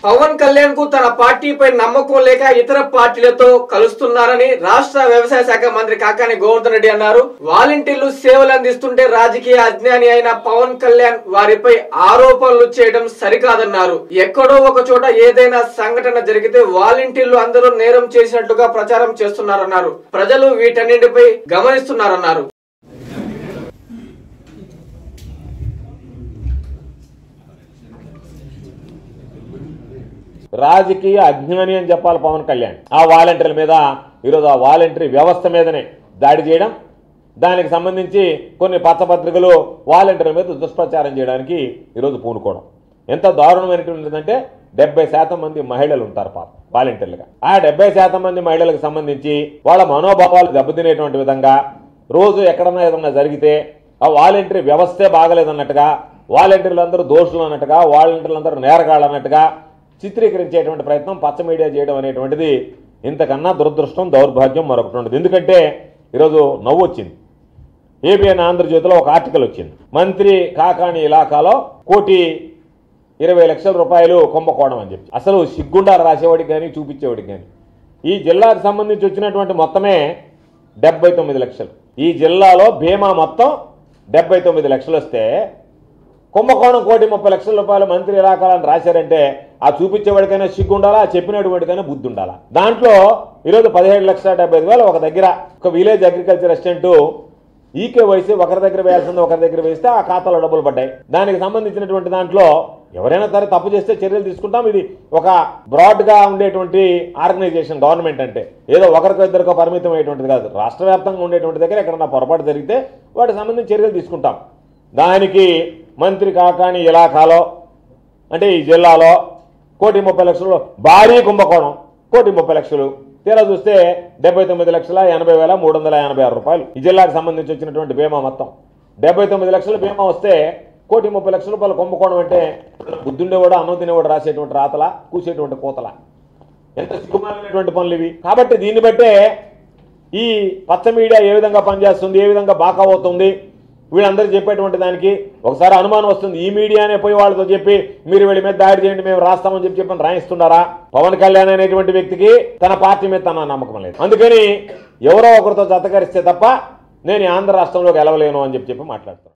పవన్ కళ్యాణ్ కు తన పార్టీపై నమ్మకం లేక ఇతర పార్టీలతో కలుస్తున్నారని రాష్ట్ర వ్యవసాయ శాఖ మంత్రి కాకాని గోవర్ధన్ రెడ్డి అన్నారు వాలంటీర్లు సేవలు అందిస్తుంటే రాజకీయ అజ్ఞాని అయిన పవన్ కళ్యాణ్ వారిపై ఆరోపణలు చేయడం సరికాదన్నారు ఎక్కడో ఒక చోట ఏదైనా సంఘటన జరిగితే వాలంటీర్లు అందరూ నేరం చేసినట్లుగా ప్రచారం చేస్తున్నారన్నారు ప్రజలు వీటన్నింటిపై గమనిస్తున్నారన్నారు రాజకీయ అజ్ఞాని అని చెప్పాలి పవన్ కళ్యాణ్ ఆ వాలంటీర్ల మీద ఈరోజు ఆ వాలంటరీ వ్యవస్థ మీదనే దాడి చేయడం దానికి సంబంధించి కొన్ని పచ్చపత్రికలు వాలంటీర్ల మీద దుష్ప్రచారం చేయడానికి ఈరోజు పూనుకోవడం ఎంత దారుణమైనటువంటిదంటే డెబ్బై శాతం మంది మహిళలు ఉంటారు పాప వాలంటీర్లుగా ఆ డెబ్బై శాతం మంది మహిళలకు సంబంధించి వాళ్ళ మనోభావాలు దెబ్బతినేటువంటి విధంగా రోజు ఎక్కడన్నా ఏదన్నా జరిగితే ఆ వాలంటరీ వ్యవస్థే బాగలేదన్నట్టుగా వాలంటీర్లు అందరూ దోషులు అన్నట్టుగా వాలంటీర్లు అందరూ నేరగాళ్ళు అన్నట్టుగా చిత్రీకరించేటువంటి ప్రయత్నం పచ్చ మీడియా చేయడం అనేటువంటిది ఇంతకన్నా దురదృష్టం దౌర్భాగ్యం మరొకటి ఉండదు ఎందుకంటే ఈరోజు నవ్వు వచ్చింది ఏబిఎన్ ఆంధ్రజ్యోతిలో ఒక ఆర్టికల్ వచ్చింది మంత్రి కాకాణి ఇలాకాలో కోటి ఇరవై లక్షల రూపాయలు కుంభకోణం అని చెప్పి అసలు సిగ్గుండా రాసేవాడికి కానీ చూపించేవాడికి కానీ ఈ జిల్లాకు సంబంధించి వచ్చినటువంటి మొత్తమే డెబ్బై తొమ్మిది లక్షలు ఈ జిల్లాలో బీమా మొత్తం డెబ్బై తొమ్మిది లక్షలు వస్తే కుంభకోణం కోటి ముప్పై లక్షల రూపాయలు మంత్రి ఇలాకాలని రాశారంటే ఆ చూపించేవాడికైనా సిగ్గు ఉండాలా ఆ చెప్పినటువంటికైనా బుద్ధి ఉండాలా దాంట్లో ఈరోజు పదిహేడు లక్షల డెబ్బై ఐదు వేలు ఒక దగ్గర ఒక విలేజ్ అగ్రికల్చర్ అసిస్టెంట్ ఈకేవైసీ ఒకరి దగ్గర వేయాల్సింది ఒకరి దగ్గర వేస్తే ఆ ఖాతాలో డబ్బులు పడ్డాయి దానికి సంబంధించినటువంటి దాంట్లో ఎవరైనా సరే తప్పు చేస్తే చర్యలు తీసుకుంటాం ఇది ఒక బ్రాడ్గా ఉండేటువంటి ఆర్గనైజేషన్ గవర్నమెంట్ అంటే ఏదో ఒకరికో ఇద్దరికో పరిమితం అయ్యేటువంటిది కాదు రాష్ట్ర వ్యాప్తంగా ఉండేటువంటి దగ్గర ఎక్కడన్నా పొరపాటు జరిగితే వాటికి సంబంధించి చర్యలు తీసుకుంటాం దానికి మంత్రి కాకాని ఇలాకాలో అంటే ఈ జిల్లాలో కోటి ముప్పై లక్షలు భారీ కుంభకోణం కోటి ముప్పై లక్షలు తీరా చూస్తే డెబ్బై తొమ్మిది లక్షల ఎనభై వేల మూడు వందల ఎనభై ఆరు రూపాయలు ఈ జిల్లాకు సంబంధించి వచ్చినటువంటి బీమా మొత్తం డెబ్బై తొమ్మిది లక్షల బీమా వస్తే కోటి ముప్పై లక్షల రూపాయలు కుంభకోణం అంటే బుద్ధుండేవాడు అన్నం తినేవాడు రాసేటువంటి రాతల కూసేటువంటి కోతల ఎంత సిగ్గుమాలినటువంటి పనులు ఇవి కాబట్టి దీన్ని బట్టే ఈ పచ్చ మీడియా ఏ విధంగా పనిచేస్తుంది ఏ విధంగా బాకా అవుతుంది వీళ్ళందరూ చెప్పేటువంటి దానికి ఒకసారి అనుమానం వస్తుంది ఈ మీడియానే పోయి వాళ్ళతో చెప్పి మీరు వీళ్ళ మీద దాడి చేయండి మేము రాస్తామని చెప్పి చెప్పని రాయిస్తున్నారా పవన్ కళ్యాణ్ అనేటువంటి వ్యక్తికి తన పార్టీ మీద తన నమ్మకం లేదు అందుకని ఎవరో ఒకరితో జతకరిస్తే తప్ప నేను ఈ ఆంధ్ర రాష్ట్రంలో గెలవలేను అని చెప్పి చెప్పి మాట్లాడుతాను